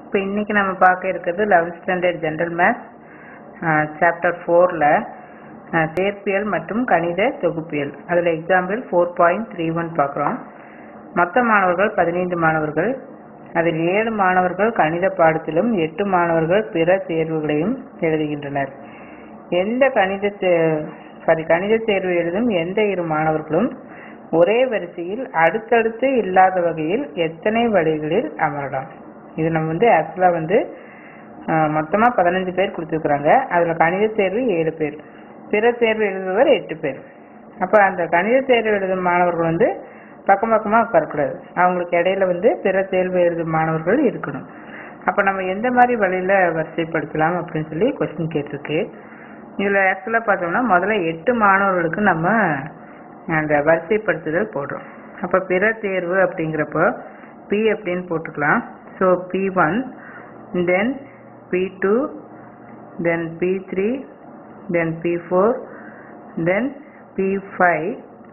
இப்போ இன்னைக்கு நம்ம பார்க்க இருக்கிறது eleventh standard general maths chapter ஃபோரில் சேர்ப்பியல் மற்றும் கணித தொகுப்பியல் அதில் example four point three one பார்க்குறோம் மொத்த மாணவர்கள் பதினைந்து மாணவர்கள் அதில் ஏழு மாணவர்கள் கணித பாடத்திலும் எட்டு மாணவர்கள் பிற தேர்வுகளையும் எழுதுகின்றனர் எந்த கணித சாரி கணித தேர்வு எழுதும் எந்த இரு மாணவர்களும் ஒரே வரிசையில் அடுத்தடுத்து இல்லாத வகையில் எத்தனை வழிகளில் அமரலாம் இது நம்ம வந்து ஆக்சுவலாக வந்து மொத்தமாக பதினஞ்சு பேர் கொடுத்துருக்குறாங்க அதில் கணித தேர்வு ஏழு பேர் பிற தேர்வு எழுதுபவர் எட்டு பேர் அப்போ அந்த கணித தேர்வு எழுதும் மாணவர்கள் வந்து பக்கம் பக்கமாக உட்காரக்கூடாது அவங்களுக்கு இடையில வந்து பிற தேர்வு எழுதும் மாணவர்கள் இருக்கணும் அப்போ நம்ம எந்த மாதிரி வழியில் வரிசைப்படுத்தலாம் அப்படின்னு சொல்லி கொஸ்டின் கேட்டிருக்கு இதில் ஆக்சுவலாக பார்த்தோம்னா முதல்ல எட்டு மாணவர்களுக்கு நம்ம அந்த வரிசைப்படுத்துதல் போடுறோம் அப்போ பிற தேர்வு அப்படிங்கிறப்போ பி அப்படின்னு போட்டுக்கலாம் so P one then P two then P three then P four then P five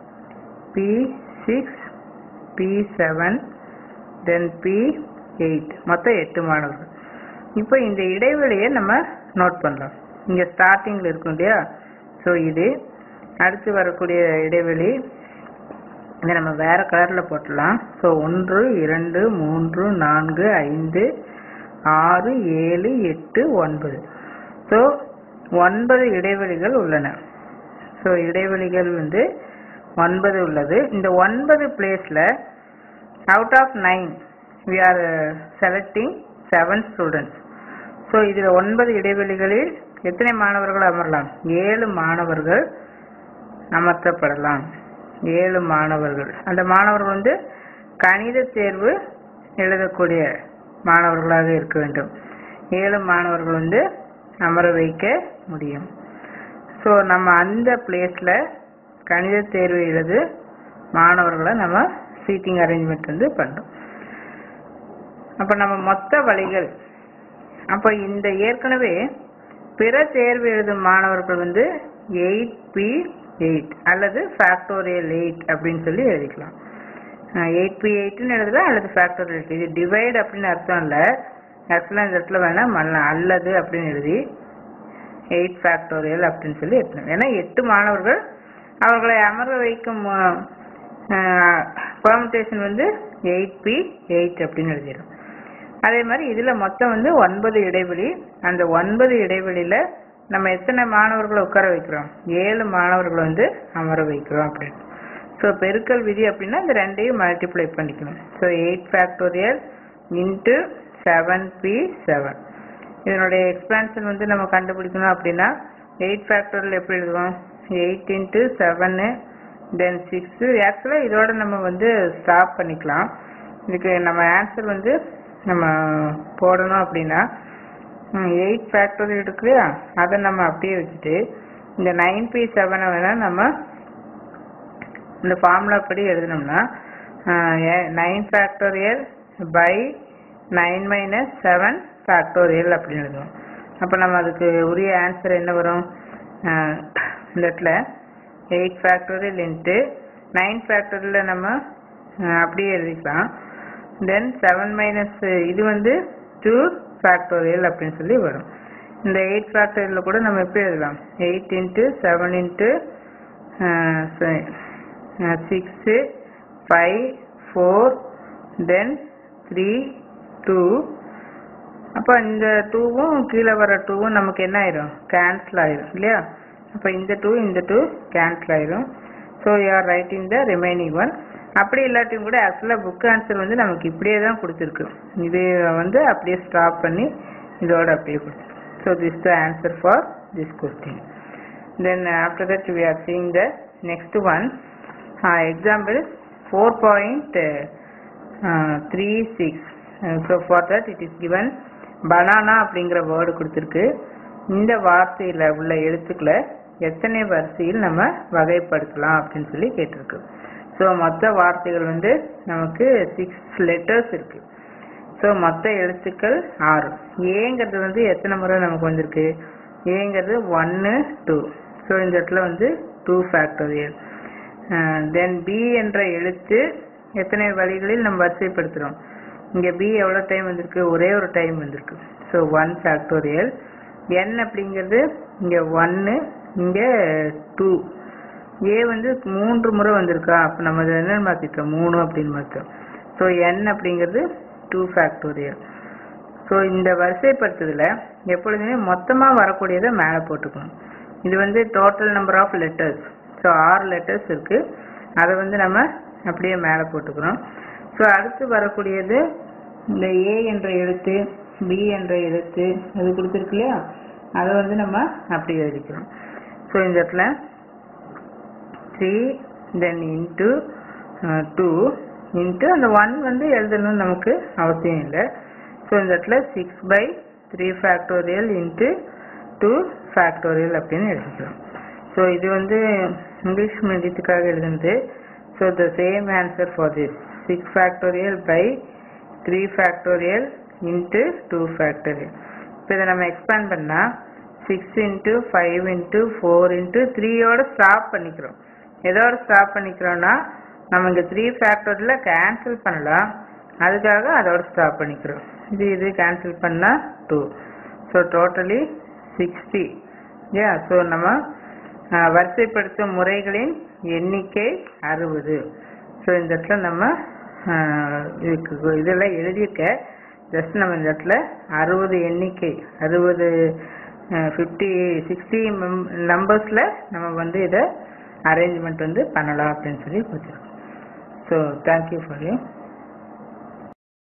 P six P seven then P eight மொத்தம் எட்டு மாணவர்கள் இப்போ இந்த இடைவெளியை நம்ம நோட் பண்ணலாம் இங்கே ஸ்டார்டிங்கில் இருக்கும் இல்லையா ஸோ இது அடுத்து வரக்கூடிய இடைவெளி இதை நம்ம வேற கலரில் போட்டுடலாம் ஸோ ஒன்று இரண்டு மூன்று நான்கு ஐந்து ஆறு ஏழு எட்டு ஒன்பது ஸோ ஒன்பது இடைவெளிகள் உள்ளன ஸோ இடைவெளிகள் வந்து ஒன்பது உள்ளது இந்த ஒன்பது பிளேஸில் out of nine we are selecting seven students so இதில் ஒன்பது இடைவெளிகளில் எத்தனை மாணவர்கள் அமரலாம் ஏழு மாணவர்கள் அமர்த்தப்படலாம் ஏழு மாணவர்கள் அந்த மாணவர்கள் வந்து கணித தேர்வு எழுதக்கூடிய மாணவர்களாக இருக்க வேண்டும் ஏழு மாணவர்கள் வந்து அமர வைக்க முடியும் ஸோ நம்ம அந்த பிளேஸில் கணித தேர்வு எழுது மாணவர்களை நம்ம சீட்டிங் அரேஞ்ச்மெண்ட் வந்து பண்ணுறோம் அப்போ நம்ம மொத்த வழிகள் அப்போ இந்த ஏற்கனவே பிற தேர்வு எழுதும் மாணவர்கள் வந்து எயிட் பி எயிட் அல்லது ஃபேக்டோரியல் எயிட் அப்படின்னு சொல்லி எழுதிக்கலாம் எயிட் பி எயிட்னு எழுதலாம் அல்லது ஃபேக்டோரியல் எயிட் இது டிவைட் அப்படின்னு அர்த்தம் இல்லை ஆக்சுவலாக இந்த இடத்துல வேணால் மல்ல அல்லது அப்படின்னு எழுதி எயிட் ஃபேக்டோரியல் அப்படின்னு சொல்லி எடுக்கணும் ஏன்னா எட்டு மாணவர்கள் அவர்களை அமர வைக்கும் பெர்முட்டேஷன் வந்து எயிட் பி எயிட் அப்படின்னு எழுதிடும் அதே மாதிரி இதில் மொத்தம் வந்து ஒன்பது இடைவெளி அந்த ஒன்பது இடைவெளியில் நம்ம எத்தனை மாணவர்களை உட்கார வைக்கிறோம் ஏழு மாணவர்களை வந்து அமர வைக்கிறோம் அப்படின்னு ஸோ பெருக்கல் விதி அப்படின்னா இந்த ரெண்டையும் மல்டிப்ளை பண்ணிக்கணும் so eight factorial into seven P seven இதனுடைய எக்ஸ்பான்ஷன் வந்து நம்ம கண்டுபிடிக்கணும் அப்படின்னா எயிட் ஃபேக்டோரியல் எப்படி எழுதுவோம் eight into seven then six ஆக்சுவலாக இதோட நம்ம வந்து ஸ்டாப் பண்ணிக்கலாம் இதுக்கு நம்ம ஆன்சர் வந்து நம்ம போடணும் அப்படின்னா எயிட் ஃபேக்டோரியல் இருக்கு இல்லையா அதை நம்ம அப்படியே வச்சுட்டு இந்த நைன் பி செவனை வேணால் நம்ம இந்த ஃபார்முலா படி எழுதினோம்னா nine factorial by nine minus seven factorial அப்படின்னு எழுதுவோம் அப்போ நம்ம அதுக்கு உரிய ஆன்சர் என்ன வரும் இந்த இடத்துல எயிட் ஃபேக்டோரியல் இன்ட்டு நைன் ஃபேக்டோரியலில் நம்ம அப்படியே எழுதிக்கலாம் தென் செவன் மைனஸ் இது வந்து டூ ஃபேக்டோரியல் அப்படின்னு சொல்லி வரும் இந்த எயிட் ஃபேக்டோரியலில் கூட நம்ம எப்படி எழுதலாம் eight into seven into six five four then three two அப்போ இந்த டூவும் கீழே வர டூவும் நமக்கு என்ன ஆயிரும் கேன்சல் ஆயிரும் இல்லையா அப்போ இந்த டூ இந்த டூ கேன்சல் ஆயிரும் so you are writing the remaining one அப்படி இல்லாட்டியும் கூட ஆக்சுவலாக புக் ஆன்சர் வந்து நமக்கு இப்படியே தான் கொடுத்துருக்கு இது வந்து அப்படியே ஸ்டாப் பண்ணி இதோட அப்படியே கொடுத்துருக்கு so this the answer for this question then after that we are seeing the next one example four point three six so for that it is given banana அப்படிங்கிற வேர்டு கொடுத்துருக்கு இந்த வார்த்தையில் உள்ள எழுத்துக்களை எத்தனை வரிசையில் நம்ம வகைப்படுத்தலாம் அப்படின்னு சொல்லி கேட்டிருக்கு ஸோ மொத்த வார்த்தைகள் வந்து நமக்கு சிக்ஸ் லெட்டர்ஸ் இருக்கு ஸோ மொத்த எழுத்துக்கள் ஆறு ஏங்கிறது வந்து எத்தனை முறை நமக்கு வந்திருக்கு ஏங்கிறது ஒன்று டூ ஸோ இந்த இடத்துல வந்து டூ ஃபேக்டோரியல் தென் பி என்ற எழுத்து எத்தனை வழிகளில் நம்ம வரிசைப்படுத்துகிறோம் இங்கே பி எவ்வளோ டைம் வந்திருக்கு ஒரே ஒரு டைம் வந்திருக்கு ஸோ ஒன் ஃபேக்டோரியல் n அப்படிங்கிறது இங்கே ஒன்று இங்கே டூ ஏ வந்து மூன்று முறை வந்திருக்கா அப்போ நம்ம இதை என்ன மாற்றிட்டோம் மூணு அப்படின்னு மாற்றோம் ஸோ n அப்படிங்கிறது டூ ஃபேக்டோரியல் ஸோ இந்த வரிசைப்படுத்துதல எப்பொழுதுமே மொத்தமாக வரக்கூடியதை மேலே போட்டுக்கணும் இது வந்து total number of letters so ஆறு லெட்டர்ஸ் இருக்குது அதை வந்து நம்ம அப்படியே மேலே போட்டுக்கிறோம் ஸோ அடுத்து வரக்கூடியது இந்த ஏ என்ற எழுத்து பி என்ற எழுத்து அது கொடுத்துருக்கு இல்லையா அதை வந்து நம்ம அப்படியே எழுதிக்கிறோம் ஸோ இந்த இடத்துல three then into two into அந்த ஒன் வந்து எழுதணும்னு நமக்கு அவசியம் இல்லை ஸோ இந்த இடத்துல six by three factorial into two factorial அப்படின்னு எழுதிக்கிறோம் ஸோ இது வந்து இங்கிலீஷ் மீடியத்துக்காக எழுதுனது so the same answer for this six factorial by three factorial into two factorial இப்போ இதை நம்ம எக்ஸ்பேண்ட் பண்ணால் six into five into four into த்ரீயோட ஸ்டாப் பண்ணிக்கிறோம் எதோட ஸ்டாப் பண்ணிக்கிறோம்னா நம்ம இங்கே த்ரீ ஃபேக்டோரியல் கேன்சல் பண்ணலாம் அதுக்காக அதோட ஸ்டாப் பண்ணிக்கிறோம் இது இது கேன்சல் பண்ணால் டூ ஸோ டோட்டலி சிக்ஸ்டி ஏ ஸோ நம்ம ஆஹ், வரிசைப்படுத்தும் முறைகளின் எண்ணிக்கை அறுபது ஸோ இந்த இடத்துல நம்ம ஆஹ், இதுக்கு இதெல்லாம் எழுதியிருக்க ஜஸ்ட் நம்ம இந்த இடத்துல அறுபது எண்ணிக்கை அறுபது ஃபிஃப்டி சிக்ஸ்டி நம்பர்ஸில் நம்ம வந்து இதை அரேஞ்ச்மெண்ட் வந்து பண்ணலாம் அப்படின்னு சொல்லி கொடுத்துருக்கோம் ஸோ தேங்க்யூ ஃபார் யூ